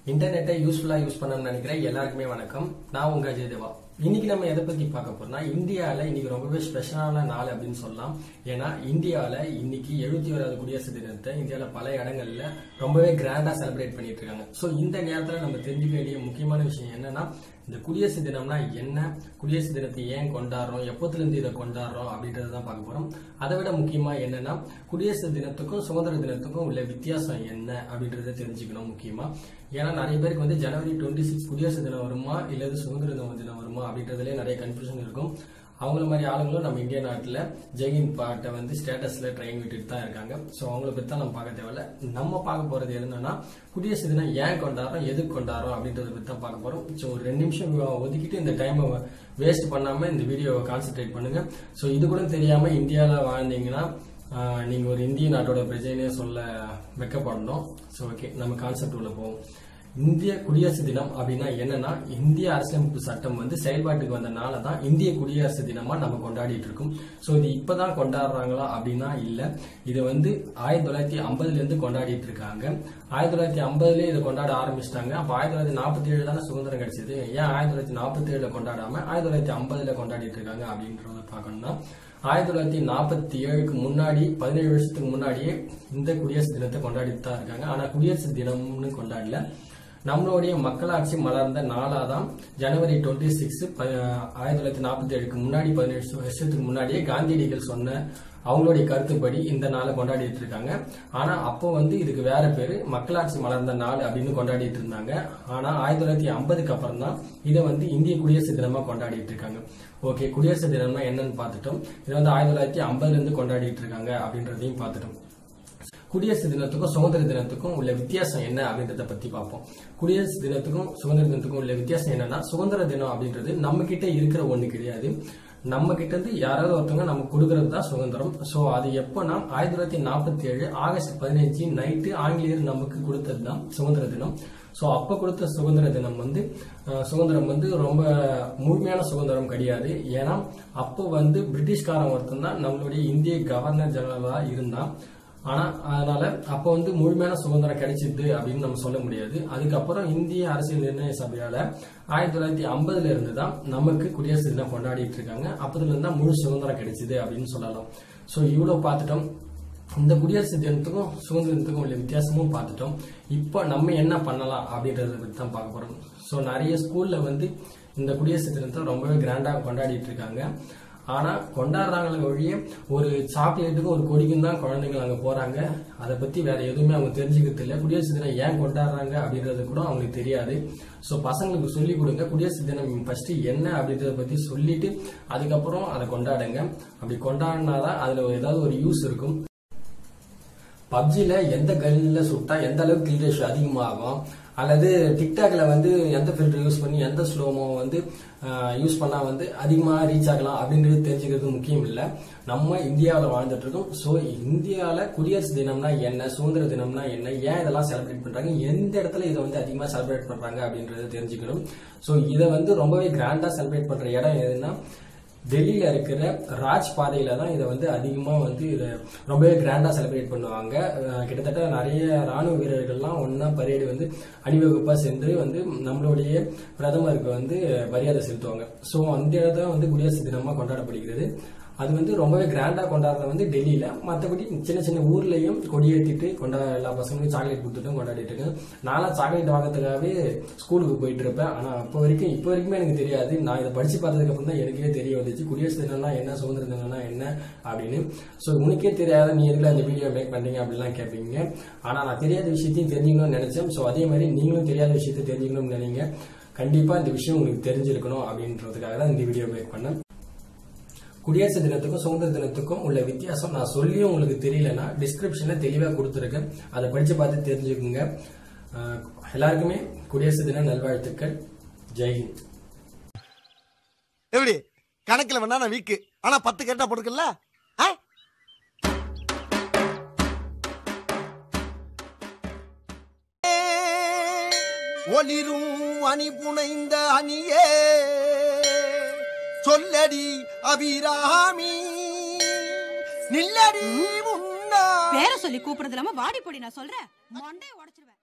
இன்டர்நெட்டை யூஸ்ஃபுல்லா யூஸ் பண்ணணும்னு நினைக்கிறேன் எல்லாருக்குமே வணக்கம் நான் உங்க அஜய் தேவா இன்னைக்கு நம்ம எதை பத்தி பார்க்க போறோம்னா இந்தியால இன்னைக்கு ரொம்பவே ஸ்பெஷலான நாள் அப்படின்னு சொல்லலாம் ஏன்னா இந்தியால இன்னைக்கு எழுபத்தி ஓராவது குடியரசு தினத்தை இந்தியால பல இடங்கள்ல ரொம்பவே கிராண்டா செலிப்ரேட் பண்ணிட்டு இருக்காங்க சோ இந்த நேரத்துல நம்ம தெரிஞ்சுக்க வேண்டிய முக்கியமான விஷயம் என்னன்னா இந்த குடியரசு தினம்னா என்ன குடியரசு தினத்தை ஏன் கொண்டாடுறோம் எப்போத்துல இருந்து இதை கொண்டாடுறோம் அப்படின்றத தான் பார்க்க போறோம் அதை விட முக்கியமா என்னன்னா குடியரசு தினத்துக்கும் சுதந்திர தினத்துக்கும் உள்ள வித்தியாசம் என்ன அப்படின்றத தெரிஞ்சுக்கணும் முக்கியமா ஏன்னா நிறைய பேருக்கு வந்து ஜனவரி டுவெண்ட்டி சிக்ஸ் குடியரசு தினம் வருமா இல்லது சுதந்திர தினம் தினம் வருமா அப்படின்றதுல நிறைய கன்ஃபியூஷன் இருக்கும் அவங்கள மாதிரி ஆளுங்களும் நம்ம இந்திய நாட்டில் ஜெய்ஹிந்த் பாட்டை வந்து ஸ்டேட்டஸ்ல ட்ரெயின் விட்டுட்டு தான் இருக்காங்க ஸோ அவங்கள பற்றி தான் நம்ம பார்க்க தேவையில்ல நம்ம பார்க்க போறது என்னன்னா குடியரசு தினம் ஏன் கொண்டாடுறோம் எதுக்கு கொண்டாடுறோம் அப்படின்றத பற்றி தான் பார்க்க போறோம் ஸோ ஒரு ரெண்டு நிமிஷம் ஒதுக்கிட்டு இந்த டைமை வேஸ்ட் பண்ணாம இந்த வீடியோவை கான்சென்ட்ரேட் பண்ணுங்க ஸோ இது கூட தெரியாம இந்தியாவில் வாழ்ந்தீங்கன்னா ஆஹ், நீங்க ஒரு இந்திய நாட்டோட பிரஜைனே சொல்ல வெக்கப்படணும் ஸோ ஓகே நம்ம கான்செப்ட் உள்ள போவோம் இந்திய குடியரசு தினம் அப்படின்னா என்னன்னா இந்திய அரசியலமைப்பு சட்டம் வந்து செயல்பாட்டுக்கு வந்தனால தான் இந்திய குடியரசு தினமா நம்ம கொண்டாடிட்டு இருக்கோம் ஸோ இது இப்பதான் கொண்டாடுறாங்களா அப்படின்னா இல்ல இது வந்து ஆயிரத்தி தொள்ளாயிரத்தி ஐம்பதுல இருந்து கொண்டாடிட்டு இருக்காங்க ஆயிரத்தி தொள்ளாயிரத்தி ஐம்பதுல இதை கொண்டாட ஆரம்பிச்சிட்டாங்க அப்ப ஆயிரத்தி தொள்ளாயிரத்தி நாற்பத்தி ஏழு தானே சுதந்திரம் கிடைச்சது ஏன் ஆயிரத்தி தொள்ளாயிரத்தி நாற்பத்தி ஏழுல கொண்டாடாம ஆயிரத்தி தொள்ளாயிரத்தி ஐம்பதுல கொண்டாடிட்டு இருக்காங்க அப்படின்றத பார்க்கணும்னா ஆயிரத்தி தொள்ளாயிரத்தி நாற்பத்தி ஏழுக்கு முன்னாடி பதினேழு வருஷத்துக்கு முன்னாடியே இந்த குடியரசு தினத்தை கொண்டாடிட்டு தான் இருக்காங்க ஆனா குடியரசு தினம்னு கொண்டாடல நம்மளுடைய மக்களாட்சி மலர்ந்த நாளாதான் ஜனவரி டுவெண்ட்டி சிக்ஸ் ஆயிரத்தி தொள்ளாயிரத்தி நாற்பத்தி ஏழுக்கு முன்னாடி பதினேழு வருஷத்துக்கு முன்னாடியே காந்தியடிகள் சொன்ன அவங்களுடைய கருத்துப்படி இந்த நாளை கொண்டாடிட்டு இருக்காங்க ஆனா அப்போ வந்து இதுக்கு வேற பேரு மக்களாட்சி மலர்ந்த நாள் அப்படின்னு கொண்டாடிட்டு இருந்தாங்க ஆனா ஆயிரத்தி தொள்ளாயிரத்தி ஐம்பதுக்கு அப்புறம் தான் இதை வந்து இந்திய குடியரசு தினமா கொண்டாடிட்டு இருக்காங்க ஓகே குடியரசு தினம்னா என்னன்னு பார்த்துட்டோம் இது வந்து ஆயிரத்தி தொள்ளாயிரத்தி ஐம்பதுல இருந்து கொண்டாடிட்டு இருக்காங்க அப்படின்றதையும் பார்த்துட்டோம் குடியரசு தினத்துக்கும் சுதந்திர தினத்துக்கும் உள்ள வித்தியாசம் என்ன அப்படின்றத பத்தி பார்ப்போம் குடியரசு தினத்துக்கும் சுதந்திர தினத்துக்கும் உள்ள வித்தியாசம் என்னன்னா சுதந்திர தினம் அப்படின்றது நம்ம கிட்ட இருக்கிற ஒண்ணு கிடையாது நம்ம கிட்ட இருந்து யாராவது ஒருத்தவங்க நமக்கு கொடுக்கறது தான் சுதந்திரம் சோ அது எப்போனா ஆயிரத்தி தொள்ளாயிரத்தி நாற்பத்தி ஏழு ஆகஸ்ட் பதினஞ்சு நைட்டு ஆங்கிலேயர் நமக்கு கொடுத்தது தான் சுதந்திர தினம் சோ அப்ப கொடுத்த சுதந்திர தினம் வந்து அஹ், சுதந்திரம் வந்து ரொம்ப முழுமையான சுதந்திரம் கிடையாது ஏன்னா அப்போ வந்து பிரிட்டிஷ்காரன் ஒருத்தன் தான் நம்மளுடைய இந்திய கவர்னர் ஜெனரலா இருந்தான் ஆனா அதனால அப்ப வந்து முழுமையான சுதந்திரம் கிடைச்சிது அப்படின்னு நம்ம சொல்ல முடியாது அதுக்கப்புறம் இந்திய அரசியல் நிர்ணய சபையால ஆயிரத்தி தொள்ளாயிரத்தி ஐம்பதுல இருந்து தான் நமக்கு குடியரசு தினம் கொண்டாடிட்டு இருக்காங்க அப்பதுல இருந்து தான் முழு சுதந்திரம் கிடைச்சிது அப்படின்னு சொல்லலாம் சோ இவ்வளவு பார்த்துட்டோம் இந்த குடியரசு தினத்துக்கும் சுதந்திர தினத்துக்கும் உள்ள வித்தியாசமும் பார்த்துட்டோம் இப்போ நம்ம என்ன பண்ணலாம் அப்படின்றத பத்தி தான் பார்க்க போறோம் ஸோ நிறைய ஸ்கூல்ல வந்து இந்த குடியரசு தினத்தை ரொம்பவே கிராண்டா கொண்டாடிட்டு இருக்காங்க ஆனா கொண்டாடுறாங்களே ஒழிய ஒரு சாக்லேட்டுக்கும் ஒரு கொடிக்கும் தான் குழந்தைங்க அங்க போறாங்க அதை பத்தி வேற எதுவுமே அவங்க தெரிஞ்சுக்கிறது இல்லை குடியரசு தினம் ஏன் கொண்டாடுறாங்க அப்படின்றது கூட அவங்களுக்கு தெரியாது ஸோ பசங்களுக்கு சொல்லி கொடுங்க குடியரசு தினம் ஃபர்ஸ்ட் என்ன அப்படின்றத பத்தி சொல்லிட்டு அதுக்கப்புறம் அதை கொண்டாடுங்க அப்படி கொண்டாடினாதான் அதுல ஏதாவது ஒரு யூஸ் இருக்கும் பப்ஜில எந்த கன்ல சுட்டா எந்த அளவுக்கு கில் ரேஷியோ அதிகமாகும் அல்லது டிக்டாக்ல வந்து எந்த ஃபில்டர் யூஸ் பண்ணி எந்த ஸ்லோமோ வந்து யூஸ் பண்ணா வந்து அதிகமா ரீச் ஆகலாம் அப்படின்றது தெரிஞ்சுக்கிறது முக்கியம் இல்ல நம்ம இந்தியாவில் வாழ்ந்துட்டு இருக்கோம் ஸோ இந்தியாவில் குடியரசு தினம்னா என்ன சுதந்திர தினம்னா என்ன ஏன் இதெல்லாம் செலிப்ரேட் பண்றாங்க எந்த இடத்துல இதை வந்து அதிகமா செலிப்ரேட் பண்றாங்க அப்படின்றத தெரிஞ்சுக்கணும் ஸோ இதை வந்து ரொம்பவே கிராண்டா செலிப்ரேட் பண்ற இடம் எதுன்னா டெல்லியில இருக்கிற ராஜ் பாதையில தான் இதை வந்து அதிகமா வந்து இதை ரொம்பவே கிராண்டா செலிப்ரேட் பண்ணுவாங்க அஹ் கிட்டத்தட்ட நிறைய ராணுவ வீரர்கள்லாம் ஒன்னா பரேடு வந்து அணிவகுப்பா சென்று வந்து நம்மளுடைய பிரதமருக்கு வந்து மரியாதை செலுத்துவாங்க ஸோ அந்த இடத்துல வந்து குடியரசு தினமா கொண்டாடப்படுகிறது அது வந்து ரொம்பவே கிராண்டா கொண்டாடுறது வந்து டெல்லியில மற்றபடி சின்ன சின்ன ஊர்லயும் கொடியேற்றிட்டு கொண்டா எல்லா பசங்களும் சாக்லேட் கொடுத்துட்டும் கொண்டாடிட்டு இருக்கேன் நான்லாம் சாக்லேட் வாங்கறதுக்காகவே ஸ்கூலுக்கு போயிட்டு இருப்பேன் ஆனா அப்போ வரைக்கும் இப்போ வரைக்குமே எனக்கு தெரியாது நான் இதை படிச்சு பார்த்ததுக்கு அப்புறம் தான் எனக்கே தெரிய வந்துச்சு குடியரசு தினம்னா என்ன சுதந்திர தினம்னா என்ன அப்படின்னு ஸோ உனக்கே தெரியாத நீ எதுல அந்த வீடியோ மேக் பண்றீங்க அப்படிலாம் கேட்பீங்க ஆனா நான் தெரியாத விஷயத்தையும் தெரிஞ்சுக்கணும்னு நினைச்சேன் ஸோ அதே மாதிரி நீங்களும் தெரியாத விஷயத்தை தெரிஞ்சுக்கணும்னு நினைங்க கண்டிப்பா இந்த விஷயம் உங்களுக்கு தெரிஞ்சிருக்கணும் அப்படின்றதுக்காக தான் இந்த வீடியோ மேக் பண்ணேன் குடியரசு தினத்துக்கும் சுதந்திர தினத்துக்கும் உள்ள வித்தியாசம் நான் சொல்லியும் உங்களுக்கு தெரியலன்னா டிஸ்கிரிப்ஷன்ல தெளிவா கொடுத்துருக்கேன் அதை படிச்சு பார்த்து தெரிஞ்சுக்குங்க அஹ் எல்லாருக்குமே குடியரசு தின நல்வாழ்த்துக்கள் ஜெய்ஹிந்த் எப்படி கணக்குல வேணா நான் வீக்கு ஆனா பத்து கேட்டா போட்டுக்கல ஆ? ஒளிரும் அணி புனைந்த அணியே சொல்லடி அபிராமி நில்லடி முன்னா பேரை சொல்லி கூப்பிடுறது இல்லாம வாடி போடி நான் சொல்றேன் மண்டைய உடைச்சிருவேன்